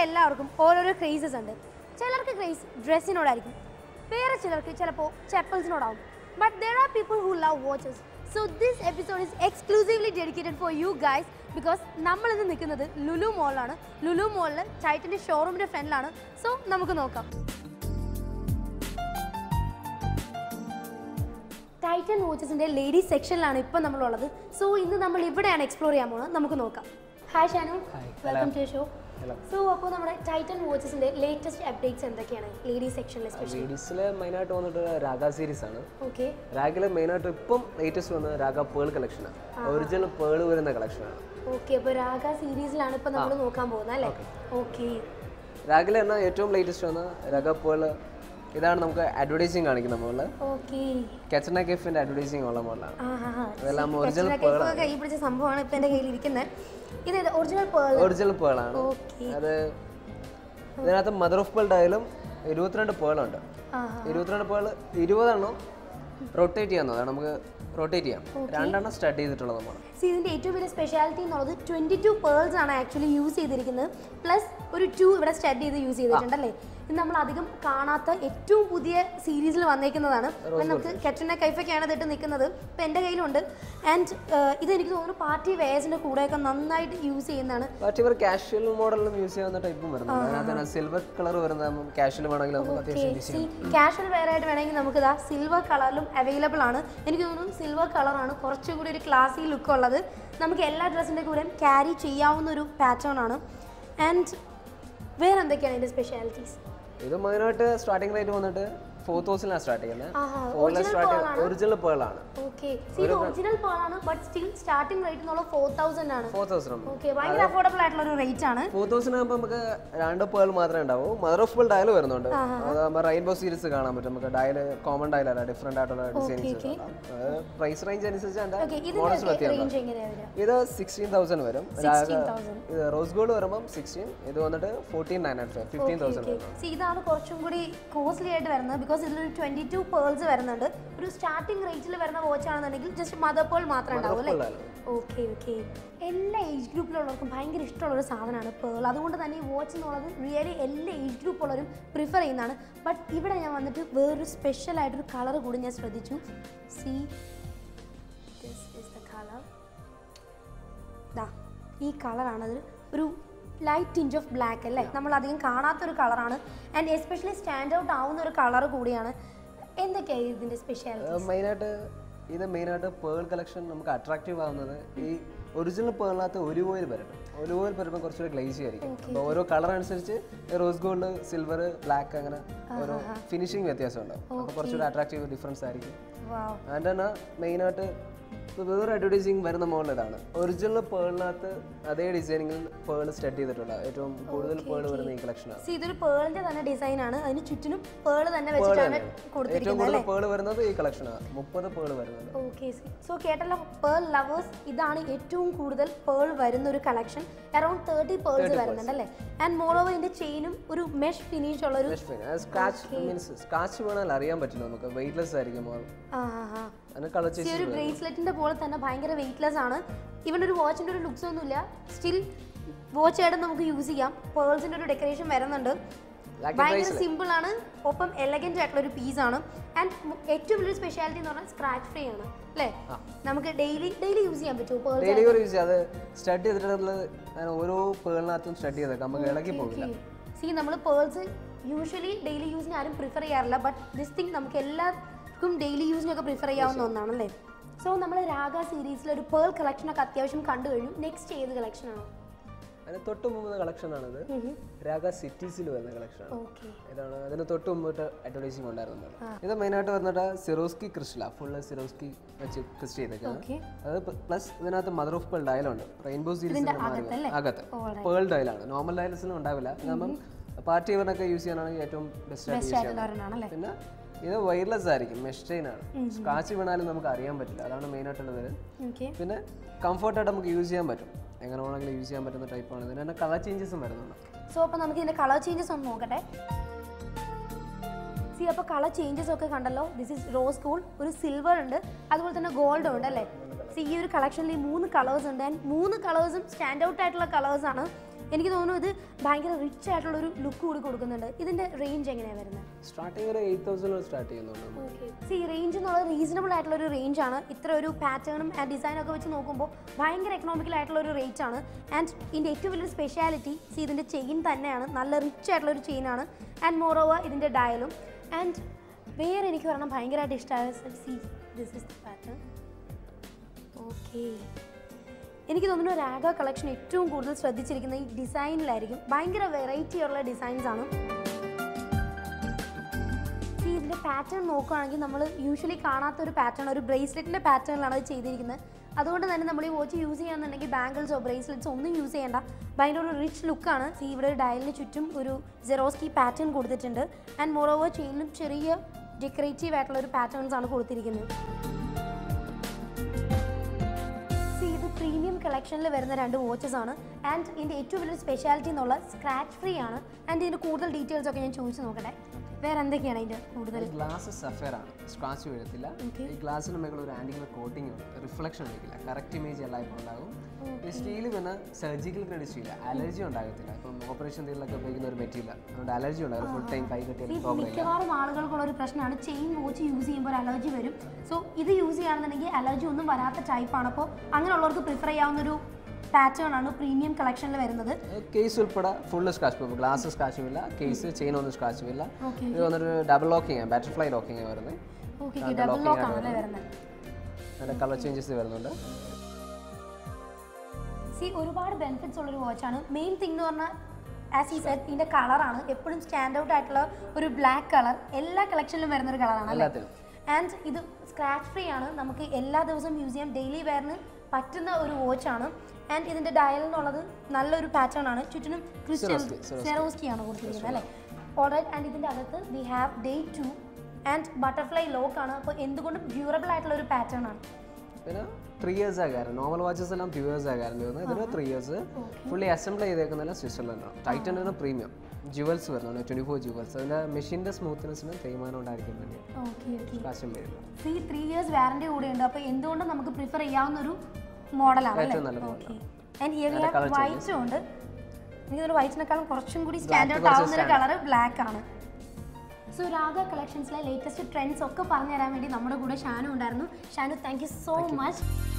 എല്ലാവർക്കും ഓരോരോ ക്രേസസ് ഉണ്ട് ചിലർക്ക് ക്രേസ് ഡ്രസ്സിനോടായിരിക്കും വേറെ ചിലർക്ക് ചിലപ്പോൾ ചെപ്പൽസിനോടാവും but there are people who love watches so this episode is exclusively dedicated for you guys because നമ്മൾ ഇന്ന് നിൽക്കുന്നത് ലുലു മോളിലാണ് ലുലു മോളിൽ ടൈറ്റിൻ്റെ ഷോറൂമിൻ്റെ ഫ്രണ്ടിലാണ് സോ നമുക്ക് നോക്കാം ടൈറ്റൻ വാച്ചസിൻ്റെ ലേഡീസ് സെക്ഷനിലാണ് ഇപ്പം നമ്മളുള്ളത് സോ ഇന്ന് നമ്മൾ ഇവിടെയാണ് എക്സ്പ്ലോർ ചെയ്യാൻ പോകുന്നത് നമുക്ക് നോക്കാം hi Shanu welcome to show so അപ്പോൾ നമ്മുടെ ടൈറ്റൻ വാച്ചസിൻ്റെ ലേറ്റസ്റ്റ് അപ്ഡേറ്റ്സ് എന്തൊക്കെയാണ് ലേഡീസ് സെക്ഷനിൽ എസ്പെഷ്യലി ലേഡീസിൽ മെയിനായിട്ട് വന്നിട്ട് രാഗ സീരീസ് ആണ് ഓക്കെ രാഗിൽ മെയിനായിട്ട് ഇപ്പം ലേറ്റസ്റ്റ് വന്നത് രാഗ പേൾ കളക്ഷനാണ് ഒറിജിനൽ പേൾ വരുന്ന കളക്ഷനാണ് ഓക്കെ അപ്പോൾ രാഗ സീരീസിലാണ് ഇപ്പം നമ്മൾ നോക്കാൻ പോകുന്നത് അല്ലേ ഓക്കെ രാഗിൽ തന്നെ ഏറ്റവും ലേറ്റസ്റ്റ് വന്ന രാഗ പേൾ ഇതാണ് നമുക്ക് അഡ്വർടൈസിങ് കാണിക്കുന്ന മുകളിൽ ഓക്കെ കെച്ചന കെഫിന്റെ അഡ്വർടൈസിങ് ഉള്ള മുകളിലാണ് ആ ഹാ ഹാ അതെല്ലാം ഒറിജിനൽ കൈ പിടിച്ച സംഭവമാണ് ഇപ്പം എൻ്റെ കയ്യിൽ ഇരിക്കുന്നത് ഇത് ഒറിജിനൽ പേൾ ഒറിജിനൽ പേളാണ് ഓക്കെ അത് ഇതിനകത്ത് മദർ ഓഫ് പേൾ ആയാലും ഇരുപത്തിരണ്ട് പേളുണ്ട് ആ ഇരുപത്തിരണ്ട് പേൾ ഇരുപതെണ്ണം റൊട്ടേറ്റ് ചെയ്യാൻ അതാണ് നമുക്ക് റൊട്ടേറ്റ് ചെയ്യാം രണ്ടെണ്ണം സ്റ്റാർട്ട് ചെയ്തിട്ടുള്ളത് നമ്മൾ സി ഇതിൻ്റെ ഏറ്റവും വലിയ സ്പെഷ്യാലിറ്റി എന്നുള്ളത് ട്വൻറ്റി ടു പേൾസ് ആണ് ആക്ച്വലി യൂസ് ചെയ്തിരിക്കുന്നത് പ്ലസ് ഒരു ടു ഇവിടെ സ്റ്റഡ് ചെയ്ത് യൂസ് ചെയ്തിട്ടുണ്ടല്ലേ ഇത് നമ്മൾ അധികം കാണാത്ത ഏറ്റവും പുതിയ സീരീസിൽ വന്നേക്കുന്നതാണ് അപ്പം നമുക്ക് കെറ്റന കൈഫൊക്കെയാണ് ഇതിട്ട് നിൽക്കുന്നത് ഇപ്പം എൻ്റെ കയ്യിലുണ്ട് ആൻഡ് ഇത് എനിക്ക് തോന്നുന്നു പാർട്ടി വേസിൻ്റെ കൂടെയൊക്കെ നന്നായിട്ട് യൂസ് ചെയ്യുന്നതാണ് പക്ഷേ ഇവർ കാഷ്വൽ മോഡലിലും യൂസ് ചെയ്യാവുന്ന ടൈപ്പും വരുന്നുണ്ട് അതിനകത്ത് തന്നെ സിൽവർ കളർ വരുന്ന കാഷ്വൽ വേണമെങ്കിൽ നമുക്ക് അത്യാവശ്യം യൂസ് സി കാഷ്വൽ വെയർ ആയിട്ട് വേണമെങ്കിൽ നമുക്ക് ഇതാ സിൽവർ കളറിലും അവൈലബിൾ ആണ് എനിക്ക് തോന്നുന്നു സിൽവർ കളറാണ് കുറച്ചുകൂടി ഒരു ക്ലാസി ലുക്ക് ഉള്ളത് നമുക്ക് എല്ലാ ഡ്രസ്സിൻ്റെ കൂടെ ക്യാരി ചെയ്യാവുന്ന ഒരു പാറ്റേൺ ആണ് ആൻഡ് വേറെ എന്തൊക്കെയാണ് ഇതിൻ്റെ സ്പെഷ്യാലിറ്റീസ് ഇത് മെയിനായിട്ട് സ്റ്റാർട്ടിംഗ് റേറ്റ് വന്നിട്ട് ഫോർ തൗസൻഡിലാണ് സ്റ്റാർട്ട് ചെയ്യുന്നത് ആഹാ ഫോറിലെ സ്റ്റാർട്ട് ഒറിജിനൽ പേളാണ് ഓക്കെ ഇത് ഒറിജിനൽ പേളാണ് ബട്ട് സ്റ്റിൽ സ്റ്റാർട്ടിംഗ് റേറ്റ് എന്നുള്ള ഫോർ തൗസൻഡ് ആണ് ഫോർ തൗസൻഡ് ഓക്കെ ഭയങ്കര അഫോർഡബിൾ ആയിട്ടുള്ള ഒരു റേറ്റ് ആണ് ഫോർ തൗസൻഡ് ആകുമ്പോൾ നമുക്ക് രണ്ട് പേൾ മാത്രമേ ഉണ്ടാവൂ മദർ ഓഫ് പേൾ ഡയൽ വരുന്നുണ്ട് അതാകുമ്പോൾ റെയിൻബോ സീരീസ് കാണാൻ പറ്റും നമുക്ക് ഡയൽ കോമൺ ഡയൽ അല്ല ഡിഫറെന്റ് ആയിട്ടുള്ള ഡിസൈൻസ് പ്രൈസ് റേഞ്ച് അനുസരിച്ച് ഓക്കെ അതിന്റെ മോഡൽസ് ഇതിന്റെ വ്യത്യാസം റേഞ്ച് എങ്ങനെയാണ് വരിക ഇത് സിക്സ്റ്റീൻ തൗസൻഡ് വരും സിക്സ്റ്റീൻ തൗസൻഡ് ഇത് റോസ് ഗോൾഡ് വരുമ്പോൾ സിക്സ്റ്റീൻ ഇത് വന്നിട്ട് fourteen nine hundred five fifteen thousand വരും സി ഇതാണ് കുറച്ചും കൂടി കോസ്റ്റ്ലി ആയിട്ട് വരുന്നത് ബിക്കോസ് ഇതിലൊരു ട്വന്റി ടു പേൾസ് വരുന്നുണ്ട് ഒരു സ്റ്റാർട്ടിംഗ് റേറ്റിൽ വരുന്ന വാച്ച് ആണെന്നുണ്ടെങ്കിൽ ജസ്റ്റ് മദർ പേൾ മാത്രമേ ഉണ്ടാവൂ അല്ലേ Pearl ആണ്. ഓക്കെ ഓക്കെ എല്ലാ ഏജ് ഗ്രൂപ്പിലുള്ളവർക്കും ഭയങ്കര ഇഷ്ടമുള്ള ഒരു സാധനമാണ് പേൾ അതുകൊണ്ട് തന്നെ ഈ വാച്ച് എന്നുള്ളത് റിയലി എല്ലാ ഏജ് ഗ്രൂപ്പുള്ളവരും പ്രിഫർ ചെയ്യുന്നതാണ് ബട്ട് ഇവിടെ ഞാൻ വന്നിട്ട് വേറൊരു സ്പെഷ്യൽ ആയിട്ടൊരു കളർ കൂടി ഞാൻ ശ്രദ്ധിച്ചു see this is the colour ദാ ഈ കളറാണത് ഒരു ലൈറ്റ് ടിഞ്ച് ഓഫ് ബ്ലാക്ക് അല്ലേ നമ്മൾ അധികം കാണാത്തൊരു കളറാണ് ആൻഡ് എസ്പെഷ്യലി സ്റ്റാൻഡ് ഔട്ട് ആവുന്ന ഒരു കളർ കൂടിയാണ് എന്തൊക്കെയാണ് ഇതിൻ്റെ സ്പെഷ്യാലിറ്റി മെയിനായിട്ട് ഇത് മെയിനായിട്ട് പേൾ കളക്ഷൻ നമുക്ക് അട്രാക്റ്റീവ് ആവുന്നത് ഈ ഒറിജിനൽ പേളിനകത്ത് ഒരു ഓയിൽ വരണം ഒരു ഓയിൽ വരുമ്പോൾ കുറച്ചുകൂടി ഗ്ലേസി ആയിരിക്കും അപ്പോൾ ഓരോ കളർ അനുസരിച്ച് റോസ് ഗോൾഡ് സിൽവർ ബ്ലാക്ക് അങ്ങനെ ഓരോ ഫിനിഷിങ് വ്യത്യാസം ഉണ്ടാവും അപ്പോൾ കുറച്ചുകൂടി അട്രാക്റ്റീവ് ഡിഫറൻസ് ആയിരിക്കും വാവ് അതിൻ്റെ തന്നെ മെയിനായിട്ട് ഇപ്പോൾ വേറെ അഡ്വർടൈസിങ് വരുന്ന മോഡൽ ഇതാണ് ഒറിജിനൽ പേളിനകത്ത് അതേ ഡിസൈനിങ്ങിൽ പേൾ സ്റ്റഡ് ചെയ്തിട്ടുള്ള ഏറ്റവും കൂടുതൽ പേൾ വരുന്ന ഈ കളക്ഷനാണ് സി ഇതൊരു പേളിന്റെ തന്നെ ഡിസൈൻ ആണ് അതിന് ചുറ്റിനും പേൾ തന്നെ വെച്ചിട്ടാണ് ഏറ്റവും കൊടുത്തിരിക്കുന്നത് കൂടുതൽ പേൾ വരുന്നത് ഈ കളക്ഷനാണ് മുപ്പത് പേൾ വരുന്നത് ഓക്കെ സോ കേട്ടല്ലോ പേൾ ലവേഴ്സ് ഇതാണ് ഏറ്റവും കൂടുതൽ പേൾ വരുന്ന ഒരു കളക്ഷൻ അറൌണ്ട് തേർട്ടി പേൾസ് വരുന്നുണ്ട് അല്ലേ ആൻഡ് മോർ ഓവർ ഇതിന്റെ ചെയിനും ഒരു മെഷ് ഫിനിഷ് ഉള്ള ഒരു സ്ക്രാച്ച് മീൻസ് സ്ക്രാച്ച് വേണേൽ അറിയാൻ പറ്റില്ല നമുക്ക് വെയിറ്റ്ലെസ് ആയിരിക്കും അത്. ആ ആ ആ അതിന് കളർ ഈ ഒരു ബ്രേസ്ലെറ്റിന്റെ പോലെ തന്നെ ഭയങ്കര വെയിറ്റ്ലെസ് ആണ് ഇവൻ ഒരു വാച്ചിന്റെ ഒരു ലുക്സ് ഒന്നുമില്ല സ്റ്റിൽ വാച്ച് ആയിട്ട് നമുക്ക് യൂസ് ചെയ്യാം പേൾസിന്റെ ഒരു ഡെക്കറേഷൻ വരുന്നുണ്ട് ഭയങ്കര സിമ്പിൾ ആണ് ഒപ്പം എലഗന്റ് ആയിട്ടുള്ള ഒരു പീസ് ആണ് ആൻഡ് ഏറ്റവും വലിയൊരു സ്പെഷ്യാലിറ്റി എന്ന് പറഞ്ഞാൽ സ്ക്രാച്ച് ഫ്രീ ആണ് അല്ലേ നമുക്ക് ഡെയിലി ഡെയിലി യൂസ് ചെയ്യാൻ പറ്റുമോ പേൾസ് ഡെയിലി ഒരു യൂസ് അത് സ്റ്റഡി ചെയ്തിട്ടുള്ളത് ഞാൻ ഓരോ പേളിനകത്തും സ്റ്റഡി ചെയ്തേക്കാം നമുക്ക് ഇളകി പോകില്ല സി നമ്മൾ പേൾസ് യൂഷ്വലി ഡെയിലി യൂസിന് ആരും പ്രിഫർ ചെയ്യാറില്ല ബട്ട് ദിസ് തിങ് നമുക്ക് എല്ലാവർക്കും ഡെയിലി യൂസിനൊക്കെ പ്രിഫർ ചെയ്യാവുന്ന ഒന്നാണല്ലേ സോ നമ്മൾ രാഗ സീരീസിൽ ഒരു പേൾ കളക്ഷനൊക്കെ അത്യാവശ്യം കണ്ടു കഴിഞ്ഞു നെക്സ്റ്റ് ഏത് കളക്ഷനാണ് അതിന് തൊട്ട് മുമ്പ് കളക്ഷനാണിത് രാഗ സിറ്റീസിൽ വരുന്ന കളക്ഷനാണ് ഓക്കെ ഇതാണ് അതിന് തൊട്ട് മുമ്പോട്ട് അഡ്വർടൈസിങ് ഉണ്ടായിരുന്നത് ഇത് മെയിനായിട്ട് വന്നിട്ട് സിറോസ്കി ക്രിസ്റ്റല ഫുള്ള് സിറോസ്കി വെച്ച് ക്രിസ്റ്റ് ചെയ്തേക്കാണ് ഓക്കെ അത് പ്ലസ് ഇതിനകത്ത് മദർ ഓഫ് പേൾ ഡയലുണ്ട് റെയിൻബോ സീരീസിന്റെ അകത്തല്ലേ? അകത്ത് പേൾ ഡയലാണ് നോർമൽ ഡയൽസിലും ഉണ്ടാവില്ല നമ്മൾ പാർട്ടി ഇവനൊക്കെ യൂസ് ചെയ്യാനാണെങ്കിൽ ഏറ്റവും ബെസ്റ്റ് ആയിട്ട് യൂസ് ചെയ്യാൻ ആയിട്ടുള്ള ഒരെണ്ണാണല്ലേ പിന്നെ ഇത് വയർലെസ് ആയിരിക്കും മെഷ് ചെയിൻ ആണ് സ്ക്രാച്ച് വീണാലും നമുക്ക് അറിയാൻ പറ്റില്ല അതാണ് മെയിൻ ആയിട്ടുള്ളത് ഓക്കെ പിന്നെ കംഫർട്ടായിട്ട് നമുക്ക് യൂസ് ചെയ്യാൻ പറ്റും എങ്ങനെ വേണമെങ്കിലും യൂസ് ചെയ്യാൻ പറ്റുന്ന ടൈപ്പാണ് ഇതിന് തന്നെ കളർ ചേഞ്ചസും വരുന്നുണ്ട് സോ അപ്പോൾ നമുക്ക് ഇതിൻ്റെ കളർ ചേഞ്ചസ് ഒന്ന് നോക്കട്ടെ സി അപ്പോൾ കളർ ചേഞ്ചസ് ഒക്കെ കണ്ടല്ലോ ദിസ് ഇസ് റോസ് ഗോൾഡ് ഒരു സിൽവർ ഉണ്ട് അതുപോലെ തന്നെ ഗോൾഡും ഉണ്ട് അല്ലേ സി ഈ ഒരു കളക്ഷനിൽ ഈ മൂന്ന് കളേഴ്സ് ഉണ്ട് ആൻഡ് മൂന്ന് കളേഴ്സും സ്റ്റാൻഡ് ഔട്ട് ആയിട്ടുള്ള കളേഴ്സാണ് എനിക്ക് തോന്നുന്നു ഇത് ഭയങ്കര റിച്ച് ആയിട്ടുള്ള ഒരു ലുക്ക് കൂടി കൊടുക്കുന്നുണ്ട് ഇതിന്റെ റേഞ്ച് എങ്ങനെയാണ് വരുന്നത് സ്റ്റാർട്ടിങ് ഒരു എയ്റ്റ് തൗസൻഡ് സ്റ്റാർട്ട് ചെയ്യുന്നുണ്ട് നമ്മൾ. സി റേഞ്ച് എന്നുള്ളത് റീസണബിൾ ആയിട്ടുള്ള ഒരു റേഞ്ച് ആണ് ഇത്ര ഒരു പാറ്റേണും ആൻഡ് ഡിസൈനും ഒക്കെ വെച്ച് നോക്കുമ്പോൾ ഭയങ്കര എക്കണോമിക്കൽ ആയിട്ടുള്ള ഒരു റേറ്റ് ആണ് ആൻഡ് ഇതിൻ്റെ ഏറ്റവും വലിയൊരു സ്പെഷ്യാലിറ്റി സി ഇതിൻ്റെ ചെയിൻ തന്നെയാണ് നല്ല റിച്ച് ആയിട്ടുള്ള ഒരു ചെയിൻ ആണ് ആൻഡ് മോർ ഓവർ ഇതിൻ്റെ ഡയലും ആൻഡ് വേറെ എനിക്ക് പറയണം ഭയങ്കരമായിട്ട് ഇഷ്ടമായ see this is the pattern okay എനിക്ക് തോന്നുന്നു രാഗ കളക്ഷൻ ഏറ്റവും കൂടുതൽ ശ്രദ്ധിച്ചിരിക്കുന്ന ഈ ഡിസൈനിലായിരിക്കും ഭയങ്കര വെറൈറ്റി ഉള്ള ഡിസൈൻസ് ആണ് ഈ ഇതിൻ്റെ പാറ്റേൺ നോക്കുകയാണെങ്കിൽ നമ്മൾ യൂഷ്വലി കാണാത്ത ഒരു പാറ്റേൺ ഒരു ബ്രേസ്ലെറ്റിൻ്റെ പാറ്റേണിലാണ് അത് ചെയ്തിരിക്കുന്നത് അതുകൊണ്ട് തന്നെ നമ്മൾ ഈ വാച്ച് യൂസ് ചെയ്യാന്നുണ്ടെങ്കിൽ ബാംഗിൾസോ ബ്രേസ്ലെറ്റ്സോ ഒന്നും യൂസ് ചെയ്യേണ്ട ഭയങ്കര ഒരു റിച്ച് ലുക്കാണ് സി ഇവിടെ ഒരു ഡയലിന് ചുറ്റും ഒരു ജെറോസ്കി പാറ്റേൺ കൊടുത്തിട്ടുണ്ട് ആൻഡ് മോർ ഓവർ ചെയിനിലും ചെറിയ ഡെക്കറേറ്റീവ് ആയിട്ടുള്ള ഒരു പാറ്റേൺസ് ആണ് കൊടുത്തിരിക്കുന്നത് സി ഇത് പ്രീമിയം കളക്ഷനിൽ വരുന്ന രണ്ട് വാച്ചസ് ആണ് ആൻഡ് ഇതിൻ്റെ ഏറ്റവും വലിയൊരു സ്പെഷ്യാലിറ്റി എന്നുള്ള സ്ക്രാച്ച് ഫ്രീ ആണ് ആൻഡ് ഇതിൻ്റെ കൂടുതൽ ഡീറ്റെയിൽസ് ഒക്കെ ഞാൻ ചോദിച്ചു നോക്കട്ടെ വേറെ എന്തൊക്കെയാണ് ഇതിൻ്റെ കൂടുതൽ ഈ ഗ്ലാസ് സഫയർ ആണ് സ്ക്രാച്ച് വീഴത്തില്ല ഈ ഗ്ലാസ്സിന് മേഖല ഒരു ആൻറ്റിക്കുലർ കോട്ടിംഗ് ഉണ്ട് റിഫ്ലക്ഷൻ അടിക്കില്ല കറക്റ്റ് ഇമേജ് എല്ലാം ഇപ്പോൾ ഉണ്ടാകും ഈ സ്റ്റീൽ പിന്നെ സർജിക്കൽ ഗ്രേഡ് സ്റ്റീൽ അലർജി ഉണ്ടാകത്തില്ല ഇപ്പം ഓപ്പറേഷൻ തീരിലൊക്കെ ഉപയോഗിക്കുന്ന ഒരു മെറ്റീരിയൽ അതുകൊണ്ട് അലർജി ഉണ്ടാകും ഫുൾ ടൈം കൈ കെട്ടിയാൽ പ്രോബ്ലം ഇല്ല മിക്കവാറും ആളുകൾക്കുള്ള ഒരു പ്രശ്നമാണ് ചെയിൻ വാച്ച് യൂസ് ചെയ്യുമ്പോൾ ഒരു അലർജി വരും സോ ഇത് യൂസ് ചെയ്യുകയാണെന്നുണ്ടെങ്കിൽ അലർജി ഒന്നും വരാത്ത ടൈപ്പാണ് അപ്പോൾ അങ്ങനെയുള്ളവർക്ക് പ്രിഫർ ചെയ്യാവുന്ന ഒരു പാറ്റേൺ ആണ് പ്രീമിയം കളക്ഷനിൽ വരുന്നത് കേസ് ഉൾപ്പെടെ ഫുള്ള് സ്ക്രാച്ച് പോകും ഗ്ലാസ് സ്ക്രാച്ചും ഇല്ല കേസ് ചെയിൻ ഒന്നും സ്ക്രാച്ചും ഇല്ല ഓക്കെ ഇത് വന്നിട്ട് ഡബിൾ ലോക്കിങ് ആണ് ബാറ്റർഫ്ലൈ ലോക്കിങ് ആണ് വരുന്നത് ഓക്കെ ഡബിൾ ലോക്ക് ആണല്ലേ വരുന്നത് അതിൻ്റെ കളർ ചേഞ്ചസ് വരുന്നുണ്ട് സി ഒരുപാട് ബെനിഫിറ്റ്സ് ഉള്ളൊരു വാച്ചാണ് മെയിൻ തിങ് എന്ന് പറഞ്ഞാൽ ആസ് ഈ സെറ്റ് ഇതിൻ്റെ കളറാണ് എപ്പോഴും സ്റ്റാൻഡ് ഔട്ട് ആയിട്ടുള്ള ഒരു ബ്ലാക്ക് കളർ എല്ലാ കളക്ഷനിലും വരുന്ന ഒരു കളറാണ് അല്ലേ എല്ലാത്തിലും ആൻഡ് ഇത് സ്ക്രാച്ച് ഫ്രീ ആണ് നമുക്ക് എല്ലാ ദിവസവും യൂസ് ചെയ്യാം ഡെയിലി വെയറിന് പറ്റുന്ന ഒരു വാച്ചാണ് ആൻഡ് ഇതിൻ്റെ ഡയൽ എന്നുള്ളത് നല്ലൊരു പാറ്റേൺ ആണ് ചുറ്റിനും ക്രിസ്റ്റൽ Swarovski, Swarovski. സെറോസ്കി ആണ് കൊടുത്തിരിക്കുന്നത് അല്ലേ ഓൾറൈറ്റ് ആൻഡ് ഇതിൻ്റെ അകത്ത് we have day to and butterfly lock ആണ് അപ്പോൾ എന്തുകൊണ്ടും ഡ്യൂറബിൾ ആയിട്ടുള്ള ഒരു പാറ്റേൺ ആണ് പിന്നെ ത്രീ ഇയേഴ്സ് ആ ഗ്യാരണ്ടി നോർമൽ വാച്ചസ് എല്ലാം ടു ഇയേഴ്സ് ആ ഗ്യാരണ്ടി വരുന്നത് ഇതിന് ത്രീ ഇയേഴ്സ് ഫുള്ളി അസംബിൾ ചെയ്തേക്കുന്നതല്ല സ്വിറ്റ്സർലൻഡാണ് ടൈറ്റനാണ് പ്രീമിയം ജുവൽസ് വരുന്നുണ്ട് ട്വൻറ്റി ഫോർ ജുവൽസ് അതിൻ്റെ മെഷീൻ്റെ സ്മൂത്ത്നെസ്സിന് തേയ്മാനം ഉണ്ടായിരിക്കാൻ വേണ്ടി ഓക്കെ ഓക്കെ കാശും വരില്ല ഈ ത്രീ ഇയേഴ്സ് വാറണ്ടി കൂടെ ഉണ്ട് അപ്പോൾ എന്തുകൊണ്ടും നമുക്ക് പ്രിഫർ ചെയ്യാവുന്ന ഒരു മോഡലാണ് അല്ലേ ഏറ്റവും നല്ല ഓക്കെ ആൻഡ് ഇയർ അതിന്റെ colour വൈറ്റും ഉണ്ട് എനിക്ക് തോന്നുന്നു വൈറ്റിനേക്കാളും കുറച്ചും കൂടി സ്റ്റാൻഡേർഡ് കുറച്ച് ആവുന്ന ഒരു കളർ ബ്ലാക്ക് ആണ് സോ രാഗ കളക്ഷൻസിലെ ലേറ്റസ്റ്റ് ട്രെൻഡ്സ് ഒക്കെ പറഞ്ഞു തരാൻ വേണ്ടി നമ്മുടെ കൂടെ ഷാനു ഉണ്ടായിരുന്നു Shanu thank you so much